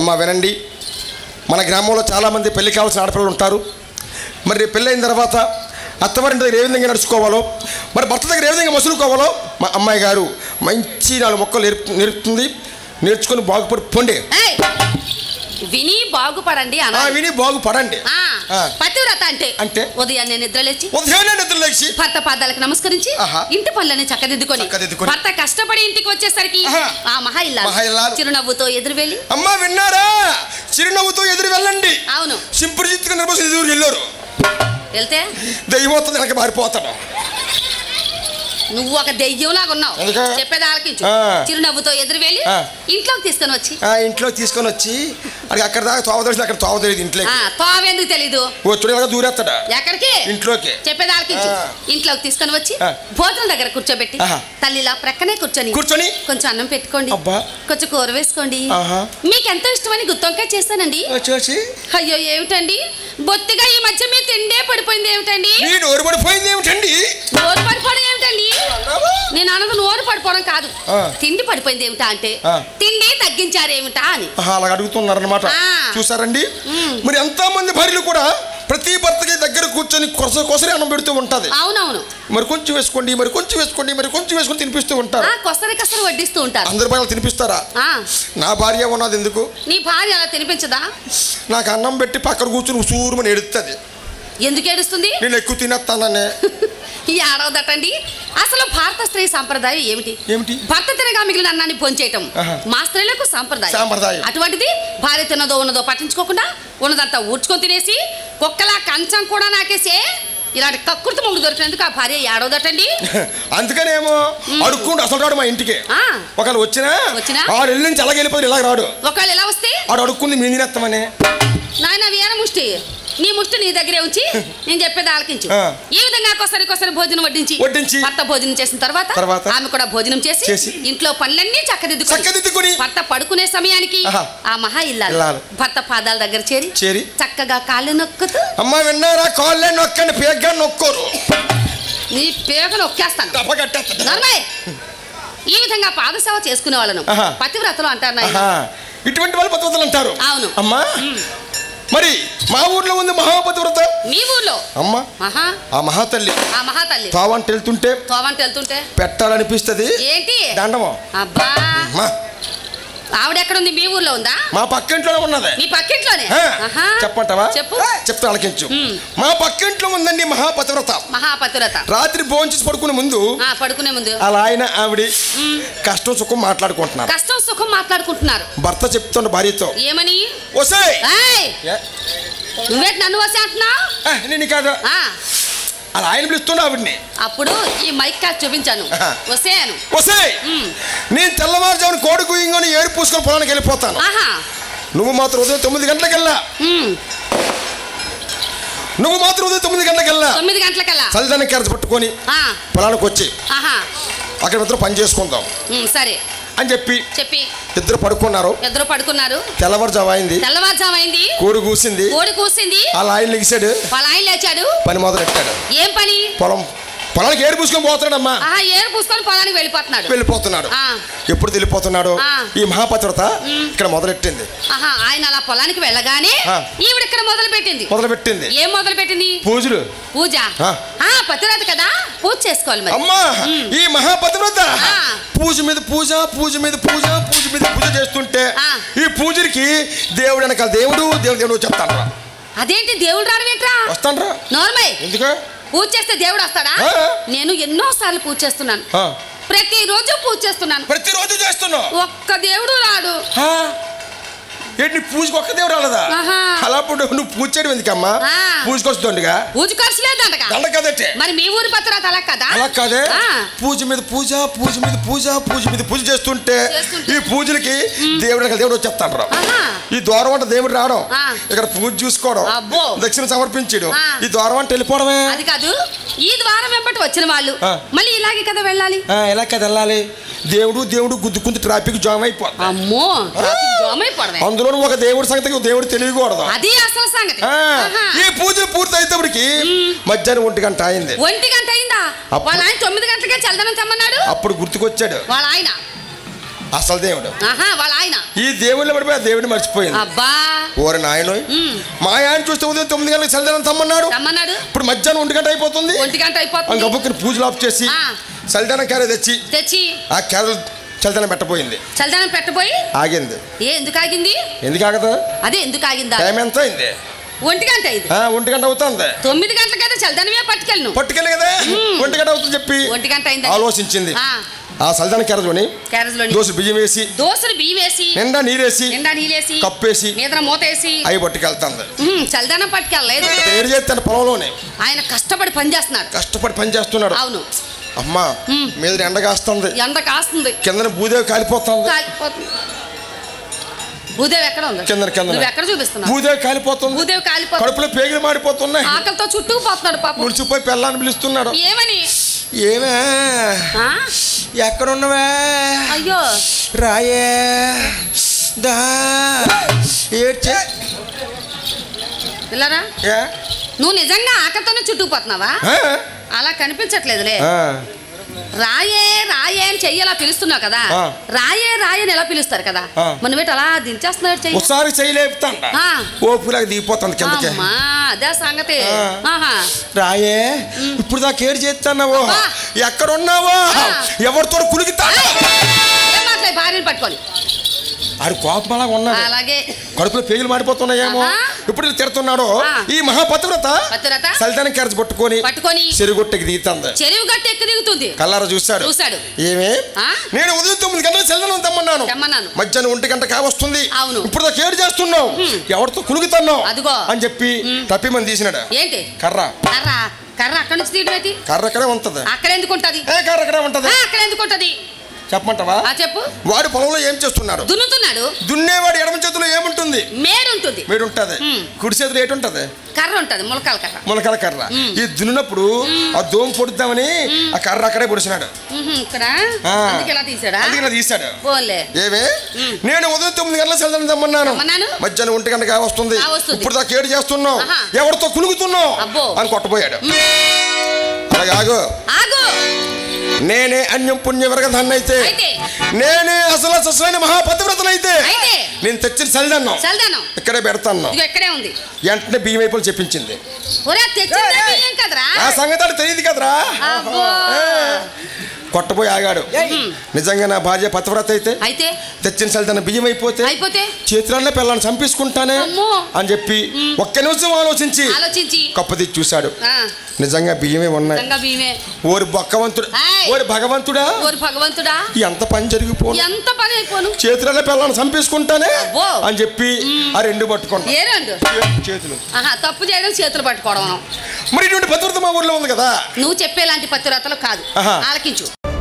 అమ్మ వినండి మన గ్రామంలో చాలామంది పెళ్లి కావాల్సిన ఆడపిల్లలు ఉంటారు మరి రేపు పెళ్ళైన తర్వాత అత్తవారింటి దగ్గర ఏ విధంగా నడుచుకోవాలో మరి భర్త దగ్గర ఏ విధంగా మసులుకోవాలో మా అమ్మాయి గారు మంచి నాలుగు మొక్కలు నేర్పు నేర్పుతుంది నేర్చుకొని బాగుపడి పొండి ఏయ్! విని బాగుపడండి ఆ, అనాలి. విని బాగుపడండి ఆ ఆ. పతివ్రత అంటే అంటే? ఉదయాన్నే నిద్రలేచి ఉదయాన్నే నిద్ర లేచి భర్త పాదాలకు నమస్కరించి ఆహా. ఇంటి పనులని చక్కదిద్దుకొని చక్కదిద్దుకొని. భర్త కష్టపడి ఇంటికి వచ్చేసరికి ఆహా. ఆ మహా ఇల్లాలు మహా ఇల్లాలు. చిరునవ్వుతో ఎదురు వెళ్ళి అమ్మ విన్నారా చిరునవ్వుతో ఎదురు వెళ్ళండి అవును సింపుల్ చిత్తుగా నిర్మోసం ఎదురు వెళ్ళారు వెళ్తే దయ్యం వస్తుంది వెనక మారిపోతాడు నువ్వు ఒక దెయ్యంలాగా ఉన్నావు ఎందుకు? చెప్పేది ఆలకించు ఆ. చిరునవ్వుతో ఎదురు వెళ్ళి ఆ. ఇంట్లోకి తీసుకొని వచ్చి ఆ ఇంట్లో తీసుకొని వచ్చి అది అక్కడ దాకా తోవ తెలిసి అక్కడ తోవ తెలియదు ఇంట్లో ఆ తోవెందుకు తెలీదు వచ్చుడు ఇలాగ దూరేస్తాడా ఎక్కడికి ఇంట్లోకి చెప్పేది ఆలకించు ఆ. ఇంట్లోకి తీసుకొని వచ్చి ఆ. భోజనం దగ్గర కూర్చోబెట్టి ఆహా. తల్లిలా ప్రక్కనే కూర్చొని కూర్చొని కొంచెం అన్నం పెట్టుకోండి అబ్బా. కొంచెం కూర వేసుకోండి ఆహా. మీకు ఎంతో ఇష్టమని గుత్తొంకాయ చేస్తానండి చూసి అయ్యో ఏమిటండి బొత్తిగా ఈ మధ్య మీ తిండే పడిపోయింది ఏమిటండి నీ నోరు పడిపోయింది ఏమిటండి నోరు పడిపోవడం ఏమిటండి నేను అన్నది నోరు పడిపోవడం కాదు ఆ. తిండి పడిపోయింది ఏమిటా అంటే ఆ. తిండి తగ్గించారేమిటా అని ఆహా, అలాగ అడుగుతున్నారనమాట ఆ. చూసారండి మ్. మరి ఎంతో మంది భార్యలు కూడా ప్రతి భర్తకి దగ్గర కూర్చొని కొస కొసరి అన్నం పెడుతూ ఉంటది అవునవును మరి కొంచెం వేసుకోండి మరి కొంచెం వేసుకోండి మరి కొంచెం వేసుకొని తినిపిస్తూ ఉంటారు ఆ కొసరి కసరి వడ్డిస్తూ ఉంటారు అందరి భార్యలు తినిపిస్తారా ఆ నా భార్య ఉన్నది ఎందుకు నీ భార్య అలా తినిపించదా నాకు అన్నం పెట్టి పక్కన కూర్చుని ఉసూరుమని ఎడుతుంది ఎందుకు ఏడుస్తుంది నేను ఎక్కువ తినేస్తాననే ఈ ఆడవదటండి అసలు భారత స్త్రీ సాంప్రదాయం ఏమిటి ఏమిటి భర్త తినగా మిగిలిన అన్నాన్ని భోంచేయటం ఆహా. మా స్త్రీలకు సాంప్రదాయం సాంప్రదాయం. అటువంటిది భార్య తిన్నదో ఉన్నదో పట్టించుకోకుండా ఉన్నదంతా ఊడ్చుకొని తినేసి కుక్కలా కంచం కూడా నాకేసే ఇలాంటి కక్కుర్తి మొగుడు దొరికినందుకు ఆ భార్య ఏడవదటండి అందుకనేమో అడుక్కుంటూ అసలు రాడు మా ఇంటికి ఆ, ఒకవేళ వచ్చినా వచ్చినా? ఆడు ఇల్లు నుంచి అలాగే వెళ్ళిపోయి ఇలా రాడు ఒకవేళ ఇలా వస్తే ఆడు అడుక్కుంది మీ తినేస్తామని నాయన వీర ముష్టి నీ ముష్టి నీ దగ్గరే ఉంచి నేను చెప్పేది ఆలకించు ఆ. ఈ విధంగా కొసరి కొసరి భోజనం వడ్డించి వడ్డించి. భర్త భోజనం చేసిన తర్వాత తర్వాత? ఆమె కూడా భోజనం చేసి చేసి. ఇంట్లో పనులన్నీ చక్కదిద్దుకొని చక్కదిద్దుకొని భర్త పడుకునే సమయానికి ఆహా. ఆ మహా ఇల్లాలు ఇల్లాలు. భర్త పాదాల దగ్గర చేరి చేరి చక్కగా కాళ్ళు నొక్కుతూ అమ్మ విన్నారా కాళ్ళే నొక్కండి పేగ్గా నొక్కోరు నీ పేక నొక్కేస్తాను దెబ్బ కట్టేస్తుంది. నర్మయ్ ఈ విధంగా పాదసేవ చేసుకునే వాళ్ళను ఆహా. పతివ్రతలు అంటారు నాయన ఆహా. ఇటువంటి వాళ్ళు పతివ్రతలు అంటారు అవును. అమ్మా మరి మా ఊర్లో ఉంది మహాపతివ్రత మీ ఊర్లో అమ్మ ఆహా ఆ మహాతల్లి ఆ మహాతల్లి తావంట వెళ్తుంటే తోవంట వెళ్తుంటే పెట్టాలనిపిస్తుంది ఏంటి దండము అబ్బా అమ్మా ఆవిడ ఎక్కడుంది మీ ఊర్లో ఉందా మా పక్కింట్లోనే ఉన్నది మీ పక్కింట్లోనే ఆ, ఆహా. చెప్పంటావా చెప్పు చెప్తా అలకించు మ్. మా పక్కింట్లో ఉందండి మహాపతివ్రత మహాపతివ్రత రాత్రి భోంచేసి పడుకునే ముందు ఆ పడుకునే ముందు అలా ఆయన ఆవిడ కష్టం సుఖం మాట్లాడుకుంటున్నారు కష్టం సుఖం మాట్లాడుకుంటున్నారు భర్త చెప్తుండ భార్యతో ఏమని వసే ఏయ్ నువ్వేటి నన్ను వస్తే అంటున్నావు నేను కాదు అలా ఆయన పిలుస్తుండ ఆవిడ్ని అప్పుడు ఈ మైక్ కాదు చూపించాను ఆహా. వసేను వసే నేను తెల్లవారుజామున కోడి కుయ్యంగానే ఏడు పూసుకొని పొలానికి వెళ్ళిపోతాను ఆహా నువ్వు మాత్రం ఉదయం తొమ్మిది గంటలకు వెళ్ళా ఉమ్. నువ్వు మాత్రం ఉదయం తొమ్మిది గంటలకు వెళ్ళా తొమ్మిది గంటలకల్లా చలిదాన్ని కెరచ పట్టుకొని ఆ, పొలానికి వచ్చి ఆహా అక్కడ ఇద్దరు పని చేసుకుందాం ఉమ్, సరే అని చెప్పి చెప్పి ఇద్దరు పడుకున్నారు ఇద్దరు పడుకున్నారు తెల్లవారుజాము అయింది తెల్లవారుజామైంది కోడి కూసింది కోడి కూసింది అలా ఆయన లెగిసాడు వాళ్ళ ఆయన లేచాడు పని మొదలెట్టాడు ఏం పని పొలం పొలానికి ఏడు పూసుకొని పోతున్నాడమ్మా ఆహా ఏరు పూసుకొని పొలానికి వెళ్ళిపోతున్నాడు వెళ్ళిపోతున్నాడు ఆ. ఎప్పుడు వెళ్ళిపోతున్నాడు ఆ. ఈ మహాపతివ్రత ఇక్కడ మొదలెట్టింది ఆహా ఆయన అలా పొలానికి వెళ్ళగానే ఆ. ఈవిడ ఇక్కడ మొదలు పెట్టింది మొదలుపెట్టింది ఏం మొదలు పెట్టింది పూజలు పూజ ఆ. ఆ పతివ్రత కదా పూజ చేసుకోవాలి మరి అమ్మా ఈ మహాపతివ్రత ఆ. పూజ మీద పూజ పూజ మీద పూజ పూజ మీద పూజ చేస్తుంటే ఆ. ఈ పూజకి దేవుడు వెనకాల దేవుడు దేవుడు దేవుడు చెప్తాను రా అదేంటి దేవుడు రావేంట్రా వస్తాను రా నోర్మయ్ ఎందుకు పూజ చేస్తే దేవుడు వస్తాడా ఆ. నేను ఎన్నో సార్లు పూజ చేస్తున్నాను ఆ. ప్రతిరోజు పూజ చేస్తున్నాను ప్రతిరోజు చేస్తున్నావు ఒక్క దేవుడు రాడు ఆ. ఏంటి నీ పూజకి ఒక్క దేవుడు రాలేదా ఆహా. అలా ఇప్పుడు నువ్వు పూజ చేయడం ఎందుకమ్మా ఆ. పూజకి వస్తుండగా పూజ ఖర్చు లేదంటగా దండ కదటే మరి మీ ఊరి పత్రాత అలా కదా అలా కాదే ఆ. పూజ మీద పూజ పూజ మీద పూజ పూజ మీద పూజ చేస్తుంటే చేస్తుంటే. ఈ పూజలకి దేవుడు వెనకాల దేవుడు వచ్చేస్తాడు రా ఆహా. ఈ ద్వారం అంటే దేవుడు రావడం ఆ. ఇక్కడ పూజ చూసుకోవడం అబ్బో. దక్షిణ సమర్పించడం ఆ. ఈ ద్వారం అంటే వెళ్ళిపోవడమే అది కాదు ఈ ద్వారం వెంబటి వచ్చిన వాళ్ళు ఆ. మళ్ళీ ఇలాగే కదా వెళ్ళాలి ఆ, ఎలా కదా వెళ్ళాలి దేవుడు దేవుడు గుద్దుకుంది ట్రాఫిక్ జామ్ అయిపోతుంది అమ్మో ట్రాఫిక్ జామ్ అయిపోవడమే అందులో ఒక దేవుడి సంగతి ఒక దేవుడు తెలియకూడదు అది అసలు సంగతి ఆ, ఆహా. ఈ పూజలు పూర్తి అయినప్పటికి మధ్యాహ్నం ఒంటి గంట అయింది ఒంటి గంట అయిందా అప్పుడు- వాళ్ళ ఆయన తొమ్మిది గంటలకే చల్దనం తెమ్మన్నాడు అప్పుడు గుర్తుకొచ్చాడు వాళ్ళ ఆయన అసలు దేవుడు ఆహా వాళ్ళ ఆయన ఈ దేవుళ్ళు పడిపోయి ఆ దేవుడిని మర్చిపోయింది అబ్బా ఓరి నాయన ఉమ్, మా ఆయన చూస్తే ఉదయం తొమ్మిది గంటలకు చలిదనం తమ్మన్నాడు రమ్మన్నాడు ఇప్పుడు మధ్యాహ్నం ఒంటి గంట అయిపోతుంది ఒంటి గంట ఆ అయిపోతుంది గబ్బుకుని పూజలు ఆఫ్ చేసి ఆ. చలిదనం క్యారె తెచ్చి తెచ్చి ఆ క్యారెల్ చలిదనం పెట్టబోయింది చల్దానం పెట్టబోయి ఆగింది ఏ ఎందుకు ఆగింది ఎందుకు ఆగదు అదే ఎందుకు ఆగిందా టైం ఎంత అయింది ఒంటి గంట అయింది ఆ, ఒంటి గంట అవుతుంది తొమ్మిది గంటలకైతే చల్దానమే పట్టుకెళ్ళను పట్టుకెళ్ళి కదా ఒంటి గంట అవుతుంది చెప్పి ఒంటి గంట అయింది ఆలోచించింది ఆ, ఆ చలిదనం క్యారెల్ని క్యారేజ్ లోని దోశ బియ్యం వేసి దోసలు బియ్యం వేసి నిండా నీరేసి నిండా నీళ్ళేసి కప్పేసి మీద మూత వేసి అవి పట్టుకెళ్తుంది ఉమ్, చల్దానం పట్టుకెళ్ళలేదు ఏడు చేస్తాను పొలంలోనే ఆయన కష్టపడి పని చేస్తున్నాడు కష్టపడి పని చేస్తున్నాడు అవును అమ్మా మీద ఎండ కాస్తుంది ఎండ కాస్తుంది కిందన భూదేవి కాలిపోతుంది కాలిపోతుంది భూదేవి ఎక్కడ ఉంది కిందన కిందన నువ్వు ఎక్కడ చూపిస్తున్నావు భూదేవి కాలిపోతుంది భూదేవి కాలిపోతుంది కడుపులో పేగులు మాడిపోతున్నాయి ఆకలితో చుట్టూ పోతున్నాడు పాపం ముడిచిపోయి పిల్లని పిలుస్తున్నాడు ఏమని ఏమే ఆ? ఎక్కడున్నవే అయ్యో రాయే దా ఏడ్చే పిల్లరా ఏ? నువ్వు నిజంగా ఆకలితోనే చుట్టుకుపోతున్నావా ఆ? అలా కనిపించట్లేదులే ఆ. రాయే రాయే అని చెయ్యి అలా పిలుస్తున్నావు కదా ఆ. రాయే రాయే అని ఎలా పిలుస్తారు కదా ఆ. మన వీటి అలా దించేస్తున్నాడు చెయ్యి ఒకసారి చేయలేపుతాండ ఆ. ఓపులాగా దిగిపోతుంది కిందకి అమ్మా అదే సంగతి ఆ. ఆహా రాయే ఇప్పుడు దాకా ఏడు చేస్తున్నావు అబ్బా. ఎక్కడున్నావో ఆ. ఎవరితో కులికితా ఏం మాట్లాడి భార్యను పట్టుకొని ఆడు కోపం అలాగా ఉన్నాడు అలాగే కడుపులో పేగులు మాడిపోతున్నాయేమో ఆహా. ఇప్పుడు వీళ్ళు తిడుతున్నాడు ఆ. ఈ మహాపతివ్రత పతివ్రత? సలితానికి క్యారెట్ పట్టుకొని పట్టుకొని చెరుగుట్టకి దిగుతుంది చెరువు గట్టి ఎక్కి దిగుతుంది కల్లారా చూస్తాడు చూశాడు. ఏమి ఆ? నేను ఉదయం తొమ్మిది గంటలకు సెల్దనం తెమ్మన్నాను తెమ్మన్నాను. మధ్యాహ్నం ఒంటి గంట కావస్తుంది అవును. ఇప్పుడు దాకా ఏడు చేస్తున్నావు ఎవరితో కులుగుతున్నావు అదిగో. అని చెప్పి తప్పిమని తీసినాడు ఏంటి కర్ర కర్ర కర్ర అక్కడి నుంచి తీయడం ఏంటి కర్ర అక్కడే ఉంటది అక్కడ ఎందుకు ఉంటది ఏ కర్ర అక్కడే ఉంటది ఆ, అక్కడ ఎందుకు ఉంటది చెప్పమంటావా ఆ చెప్పు వాడు పొలంలో ఏం చేస్తున్నాడు దున్నుతున్నాడు దున్నేవాడు ఎడమ చేతిలో ఏముంటుంది మేడు ఉంటుంది వీడు ఉంటది ఉమ్. కుడి చేతిలో ఏటి ఉంటది కర్ర ఉంటది ములకాల కర్ర మునకల కర్ర ఈ దున్నినప్పుడు ఆ దోమ పొడుద్దామని ఆ కర్ర అక్కడే పొడిచినాడు ఉహుం, ఇక్కడ ఆ. అందుకే ఇలా తీసాడా అందుకే ఇలా తీశాడు పోలే ఏమే నేను ఉదయం తొమ్మిది గంటల సెల్దాం తెమ్మన్నాను తెమ్మన్నాను. మధ్యాహ్నం ఒంటి గంటగా వస్తుంది ఆ, వస్తుంది. ఇప్పుడు దాకా ఏడు చేస్తున్నావు ఆహా. ఎవరితో కులుగుతున్నావు అబ్బో. అని కొట్టబోయాడు అలాగే ఆగు ఆగు నేనే అన్యం పుణ్య అయితే అయితే నేనే అసలు అసలైన మహాపతివ్రతనైతే అయితే నేను తెచ్చిన సల్దన్నం చల్దాను ఇక్కడే పెడతాను ఇదిగో ఇక్కడే ఉంది వెంటనే బియ్యం అయిపోయి చెప్పించింది ఒరే తెచ్చిందే బియ్యం కదరా ఆ సంగతి ఆడికి తెలియదు కదరా అబ్బో కొట్టబోయి ఆగాడు నిజంగా నా భార్య పతివ్రత అయితే అయితే తెచ్చిన సల్దన్న బియ్యం అయిపోతే అయిపోతే చేతులనే పిల్లని చంపేసుకుంటానే అమ్మో. అని చెప్పి ఒక్క నిమిషం ఆలోచించి ఆలోచించి కప్పది చూశాడు ఆ, నిజంగా బియ్యమే ఉన్నాయి నిజంగా బియ్యమే ఓరి బొక్కవంతుడు ఏయ్. ఓరి భగవంతుడా ఓరి భగవంతుడా ఎంత పని జరిగిపోను ఎంత పని అయిపోను చేతులనే పిల్లని చంపేసుకుంటానే అబ్బో. అని చెప్పి ఆ రెండు పట్టుకుంటా ఏ రెండు చేతులు ఆహా తప్పు చేయడం చేతులు పట్టుకోవడం మరి ఇటువంటి పతివ్రత మా ఊర్లో ఉంది కదా నువ్వు చెప్పేలాంటి పత్తిరతలు కాదు ఆహా. ఆలకించు